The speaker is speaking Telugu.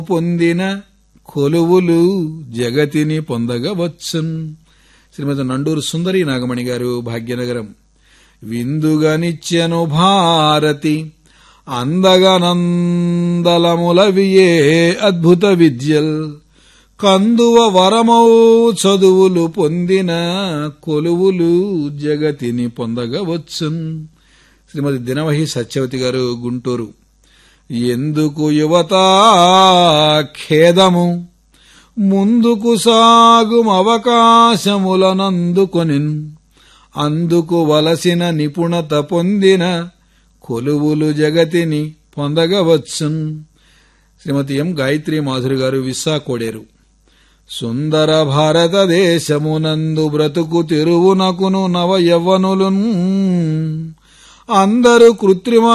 పొందిన కొలువులు జగతిని పొందగవచ్చున్ శ్రీమతి నండూరు సుందరి నాగమణి గారు భాగ్యనగరం విందుగనిచ్చెను భారతి అందగనందలములవియే అద్భుత విద్యల్ కందువ వరమౌ చదువులు పొందిన కొలువులు జగతిని పొందగవచ్చున్ శ్రీమతి దినవహి సత్యవతి గారు గుంటూరు ఎందుకు యువత ఖేదము ముందుకు సాగుం అవకాశములనందుకొనిన్ అందుకు వలసిన నిపుణత పొందిన కొలువులు జగతిని పొందగవచ్చున్ శ్రీమతి ఎం గాయత్రి మాధురి గారు విస్సా కోడేరు సుందర భారతదేశమునందు బ్రతుకు తిరువునకును నవ యవ్వనులున్ అందరు కృత్రిమ